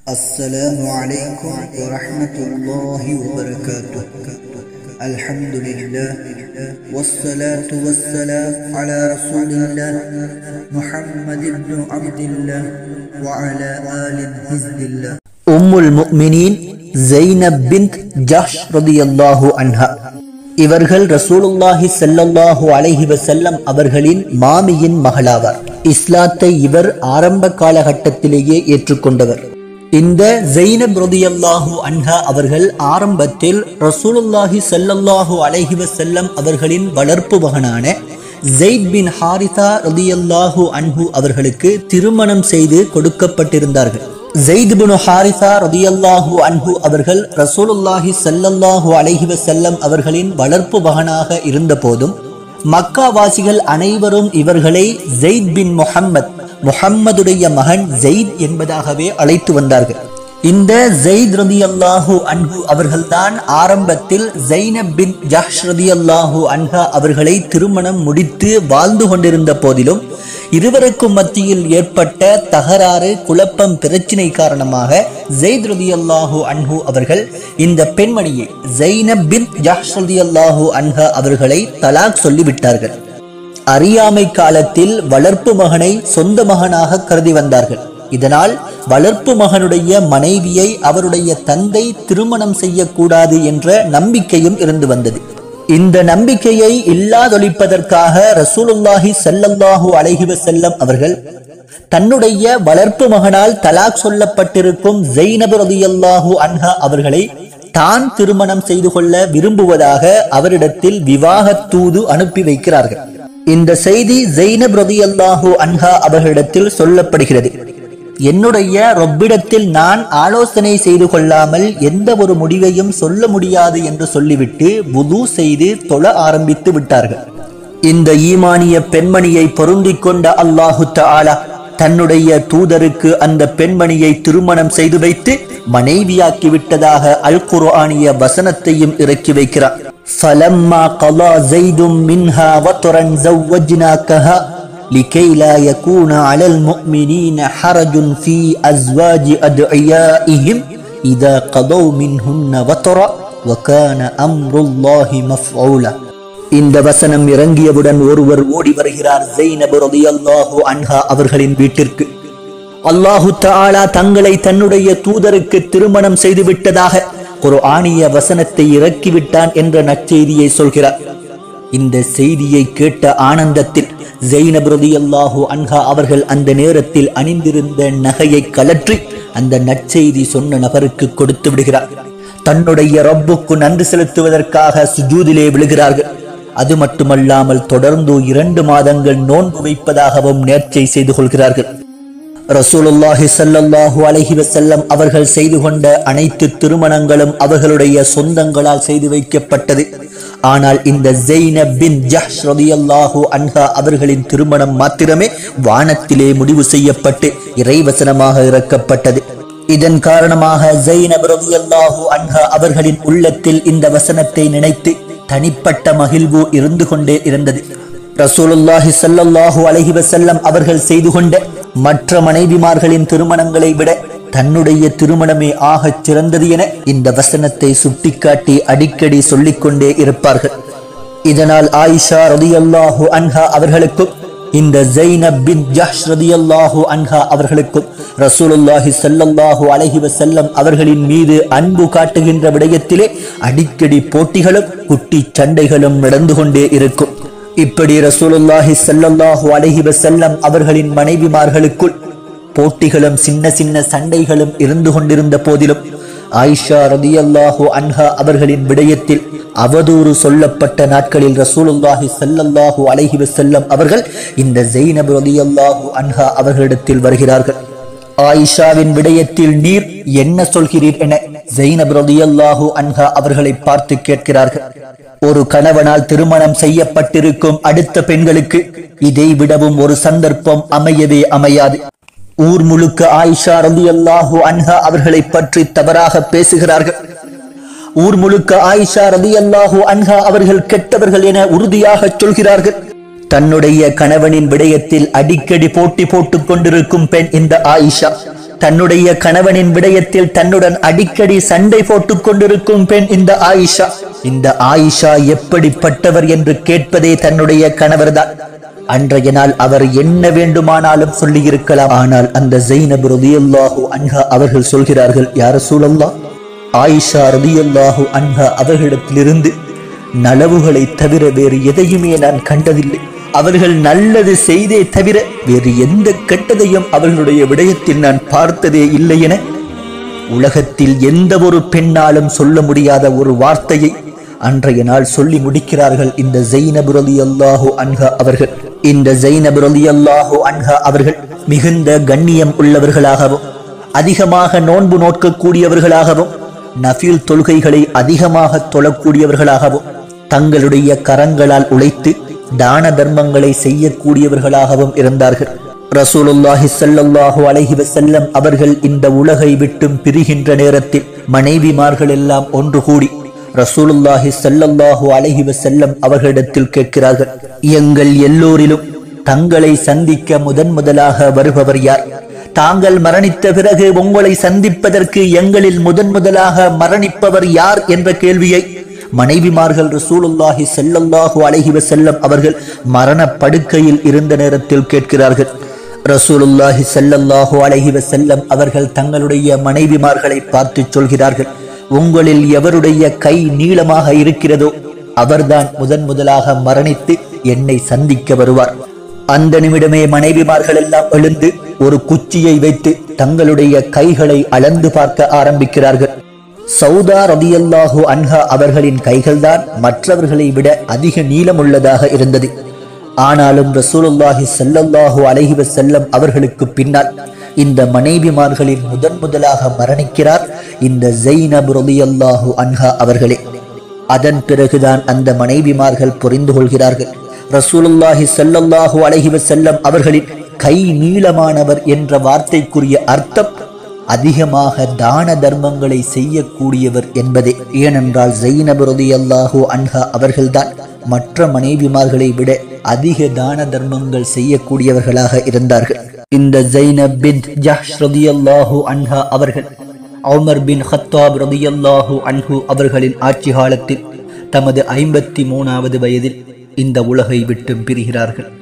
السلام عليكم ورحمة الله وبركاته الحمد لله والصلاة والسلام على رسول الله محمد بن عبد الله وعلى آل حزب الله உம்முல் முக்மினீன் Zainab bint Jahsh ரதியல்லாஹு அன்ஹா இவர்கள் ரசூலுல்லாஹி ஸல்லல்லாஹு அலைஹி வஸல்லம் அவர்களின் மாமியின் மகளாவார் இஸ்லாத்தை இவர் ஆரம்ப காலகட்டத்திலேயே ஏற்றுக்கொண்டவர் இந்த ஜெய்னப் ரதியல்லாஹு அன்ஹா அவர்கள் ஆரம்பத்தில் ரசூலுல்லாஹி ஸல்லல்லாஹு அலைஹி வஸல்லம் அவர்களின் வளர்ப்பு மகனான ஜெயித் பின் ஹாரிதா ரதியல்லாஹு அன்ஹு அவர்களுக்கு திருமணம் செய்து கொடுக்கப்பட்டிருந்தார்கள் ஜெயித் பின் ஹாரிசா ரதியல்லாஹு அன்ஹு அவர்கள் ரசூலுல்லாஹி ஸல்லல்லாஹு அலைஹி வஸல்லம் அவர்களின் வளர்ப்பு மகனாக இருந்தபோதும் மக்காவாசிகள் அனைவரும் இவர்களை ஜெயித் பின் முஹம்மத் முஹம்மதுடைய மகன் ஜெயித் என்பதாகவே அழைத்து வந்தார்கள் இந்த ஜெயித் ரதியல்லாஹு அன்ஹு அவர்கள்தான் ஆரம்பத்தில் ஜைனப் பின் ஜஹ்ஷ் ரதியல்லாஹு அன்ஹா அவர்களை திருமணம் முடித்து வாழ்ந்து கொண்டிருந்த போதிலும் இருவருக்கும் மத்தியில் ஏற்பட்ட தகராறு குழப்பம் பிரச்சினை காரணமாக ஜெயித் ரதியல்லாஹு அன்ஹு அவர்கள் இந்த பெண்மணியை ஜைனப் பின் ஜஹ்ஷ் ரதியல்லாஹு அன்ஹா அவர்களை தலாக் சொல்லிவிட்டார்கள் அறியாமை காலத்தில் வளர்ப்பு மகனை சொந்த மகனாக கருதி வந்தார்கள் இதனால் வளர்ப்பு மகனுடைய மனைவியை அவருடைய தந்தை திருமணம் செய்யக்கூடாது என்ற நம்பிக்கையும் இருந்து வந்தது இந்த நம்பிக்கையை இல்லாதொழிப்பதற்காக ரசூலுல்லாஹி ஸல்லல்லாஹு அலைஹி வஸல்லம் அவர்கள் தன்னுடைய வளர்ப்பு மகனால் தலாக் சொல்லப்பட்டிருக்கும் ஜெய்னப் ரலியல்லாஹு அன்ஹா அவர்களை தான் திருமணம் செய்து கொள்ள விரும்புவதாக அவரிடத்தில் விவாகத்தூது அனுப்பி வைக்கிறார்கள் இந்த செய்தி ஜெய்னப் ரலியல்லாஹு அன்ஹா அவர்களிடத்தில் சொல்லப்படுகிறது என்னுடைய ரொப்பிடத்தில் நான் ஆலோசனை செய்து கொள்ளாமல் எந்த ஒரு முடிவையும் சொல்ல முடியாது என்று சொல்லிவிட்டு வுது செய்து தொழ ஆரம்பித்து விட்டார்கள் இந்த ஈமானிய பெண்மணியை பொருந்திக் கொண்ட அல்லாஹு தஆலா தன்னுடைய தூதருக்கு அந்த பெண்மணியை திருமணம் செய்து வைத்து மனைவியாக்கி விட்டதாக அல் குர்ஆனிய வசனத்தையும் இறக்கி வைக்கிறார் فَلَمَّا قَضَى زَيْدٌ مِنْهَا وَطْرًا زَوَّجْنَاكَهَا لكي لا يكون على المؤمنين حرج في أزواج أدعيائهم إذا قضوا منهن وطرا وكان أمر الله مفعولا இந்த வசனம் இறங்கியவுடன் ஒருவர் ஓடி வருகிறார் ஜெய்னப் ரலியல்லாஹு அன்ஹா அவர்களின் வீட்டிற்கு அல்லாஹு தஆலா தங்களை தன்னுடைய தூதருக்கு திருமணம் செய்து விட்டதாக ஒரு ஆணிய வசனத்தை இறக்கிவிட்டான் என்ற நற்செய்தியை சொல்கிறார் இந்த செய்தியை கேட்ட ஆனந்தத்தில் ஜெய்னப் ரலியல்லாஹு அன்ஹா அவர்கள் அந்த நேரத்தில் அணிந்திருந்த நகையை கலற்றி அந்த நற்செய்தி சொன்ன நபருக்கு கொடுத்து விடுகிறார் தன்னுடைய ரப்புக்கு நன்றி செலுத்துவதற்காக சுஜூதிலே விழுகிறார்கள் அது மட்டுமல்லாமல் தொடர்ந்து இரண்டு மாதங்கள் நோன்பு வைப்பதாகவும் நேர்ச்சை செய்து கொள்கிறார்கள் ரசூலுல்லாஹி ஸல்லல்லாஹு அலைஹி வஸல்லம் அவர்கள் செய்து கொண்ட அனைத்து திருமணங்களும் அவர்களுடைய சொந்தங்களால் செய்து வைக்கப்பட்டது ஆனால் இந்த ஜெய்னப் பின் ஜஹ்ஷ் ரலியல்லாஹு அன்ஹா அவர்களின் திருமணம் மாத்திரமே வானத்திலே முடிவு செய்யப்பட்டு இறைவசனமாக இறக்கப்பட்டது இதன் காரணமாக ஜெய்னப் ரலியல்லாஹு அன்ஹா அவர்களின் உள்ளத்தில் இந்த வசனத்தை நினைத்து தனிப்பட்ட மகிழ்வு இருந்து கொண்டே இருந்தது ரசூலுல்லாஹி ஸல்லல்லாஹு அலைஹி வஸல்லம் அவர்கள் செய்து கொண்ட மற்ற மனைவிமார்களின் திருமணங்களை விட தன்னுடைய திருமணமே ஆகச் சிறந்தது என இந்த வசனத்தை சுட்டிக்காட்டி அடிக்கடி சொல்லிக்கொண்டே இருப்பார்கள் இதனால் ஆயிஷா ரதியல்லாஹு அன்ஹா அவர்களுக்கும் இந்த ஜைனப் பின் ஜஹ்ஷ் ரதியல்லாஹு அன்ஹா அவர்களுக்கும் ரசூலுல்லாஹி ஸல்லல்லாஹு அலைஹி வஸல்லம் அவர்களின் மீது அன்பு காட்டுகின்ற விடயத்திலே அடிக்கடி போட்டிகளும் குட்டி சண்டைகளும் நடந்து கொண்டே இருக்கும் இப்படி ரசூலுல்லாஹி ஸல்லல்லாஹு அலைஹி வஸல்லம் அவர்களின் மனைவிமார்களுக்குள் போட்டிகளும் சின்ன சின்ன சண்டைகளும் இருந்து கொண்டிருந்த போதிலும் ஆயிஷா ரதியல்லாஹு அன்ஹா அவர்களின் விடயத்தில் அவதூறு சொல்லப்பட்ட நாட்களில் ரசூலுல்லாஹி ஸல்லல்லாஹு அலைஹி வஸல்லம் அவர்கள் இந்த ஜெய்னப் ரலியல்லாஹு அன்ஹா அவர்களிடத்தில் வருகிறார்கள் ஆயிஷாவின் விடயத்தில் நீர் என்ன சொல்கிறீர் என ஜெய்னப் ரலியல்லாஹு அன்ஹா அவர்களை பார்த்து கேட்கிறார்கள் ஒரு கணவனால் திருமணம் செய்யப்பட்டிருக்கும் அடுத்த பெண்களுக்கு இதை விடவும் ஒரு சந்தர்ப்பம் அமையவே அமையாது ஊர் முழுக்க ஆயிஷா ரலியல்லாஹு அன்ஹா அவர்களை பற்றி தவறாக பேசுகிறார்கள் ஊர் முழுக்க ஆயிஷா ரலியல்லாஹு அன்ஹா அவர்கள் கெட்டவர்கள் என உறுதியாக சொல்கிறார்கள் தன்னுடைய கணவனின் விடயத்தில் அடிக்கடி போட்டி போட்டுக் கொண்டிருக்கும் பெண் இந்த ஆயிஷா தன்னுடைய கணவனின் விடயத்தில் தன்னுடன் அடிக்கடி சண்டை போட்டுக் கொண்டிருக்கும் பெண் இந்த ஆயிஷா இந்த ஆயிஷா எப்படிப்பட்டவர் என்று கேட்பதே தன்னுடைய கணவர்தான் அன்றைய நாள் அவர் என்ன வேண்டுமானாலும் சொல்லியிருக்கலாம் ஆனால் அந்த ஜெயினப் ரதியல்லாஹு அன்ஹா அவர்கள் சொல்கிறார்கள் யார சூழல்லா ஆயிஷா ரதியல்லாஹு அன்ஹா அவர்களிடத்திலிருந்து நலவுகளை தவிர வேறு எதையுமே நான் கண்டதில்லை அவர்கள் நல்லது செய்தே தவிர வேறு எந்த கெட்டதையும் அவர்களுடைய விடயத்தில் நான் பார்த்ததே இல்லை என உலகத்தில் எந்த ஒரு பெண்ணாலும் சொல்ல முடியாத ஒரு வார்த்தையை அன்றைய நாள் சொல்லி முடிக்கிறார்கள் இந்த ஜெயினப் ரலியல்லாஹு அன்ஹா அவர்கள் இந்த ஜெயினப் ரலியல்லாஹு அன்ஹா அவர்கள் மிகுந்த கண்ணியம் உள்ளவர்களாகவும் அதிகமாக நோன்பு நோக்கக்கூடியவர்களாகவும் நஃபில் தொழுகைகளை அதிகமாக தொழக்கூடியவர்களாகவும் தங்களுடைய கரங்களால் உழைத்து தான தர்மங்களை செய்யக்கூடியவர்களாகவும் இருந்தார்கள் ரசூலுல்லாஹி ஸல்லல்லாஹு அலைஹி வஸல்லம் அவர்கள் இந்த உலகை விட்டும் பிரிகின்ற நேரத்தில் மனைவிமார்கள் எல்லாம் ஒன்று கூடி ரசூலுல்லாஹி ஸல்லல்லாஹு அலைஹி வஸல்லம் அவர்களிடத்தில் கேட்கிறார்கள் எங்கள் எல்லோரிலும் தங்களை சந்திக்க முதன் முதலாக வருபவர் யார் தாங்கள் மரணித்த பிறகு உங்களை சந்திப்பதற்கு எங்களில் முதன் முதலாக மரணிப்பவர் யார் என்ற கேள்வியை மனைவிமார்கள் ரசூலுல்லாஹி ஸல்லல்லாஹு அலைஹி வஸல்லம் அவர்கள் மரண படுக்கையில் இருந்த நேரத்தில் கேட்கிறார்கள் ரசூலுல்லாஹி ஸல்லல்லாஹு அலைஹி வஸல்லம் அவர்கள் தங்களுடைய மனைவிமார்களை பார்த்து சொல்கிறார்கள் உங்களில் எவருடைய கை நீளமாக இருக்கிறதோ அவர்தான் முதன் முதலாக மரணித்து என்னை சந்திக்க வருவார் அந்த நிமிடமே மனைவிமார்கள் எல்லாம் எழுந்து ஒரு குச்சியை வைத்து தங்களுடைய கைகளை அளந்து பார்க்க ஆரம்பிக்கிறார்கள் சௌதா ரதியல்லாஹு அன்ஹா அவர்களின் கைகள்தான் மற்றவர்களை விட அதிக நீளமுள்ளதாக இருந்தது ஆனாலும் ரசூலுல்லாஹி ஸல்லல்லாஹு அலைஹி வஸல்லம் அவர்களுக்கு பின்னால் இந்த மனைவிமார்களின் முதன் முதலாக மரணிக்கிறார் இந்த ஜெய்னப் ரலியல்லாஹு அன்ஹா அவர்களே அதன் பிறகுதான் அந்த மனைவிமார்கள் புரிந்து கொள்கிறார்கள் ரசூலுல்லாஹி ஸல்லல்லாஹு அலைஹி வஸல்லம் அவர்களின் கை நீளமானவர் என்ற வார்த்தைக்குரிய அர்த்தம் அதிகமாக தான தர்மங்களை செய்யக்கூடியவர் என்பதே ஏனென்றால் ஜெயினப் ரலியல்லாஹு அன்ஹா அவர்கள்தான் மற்ற மனைவிமார்களை விட அதிக தான தர்மங்கள் செய்யக்கூடியவர்களாக இருந்தார்கள் இந்த ஜைனப் பின் ஜஹ்ஷ் ரலியல்லாஹு அன்ஹா அவர்கள் உமர் பின் ஹத்தாப் ரலியல்லாஹு அன்ஹு அவர்களின் ஆட்சி காலத்தில் தமது ஐம்பத்தி மூணாவது வயதில் இந்த உலகை விட்டு பிரிகிறார்கள்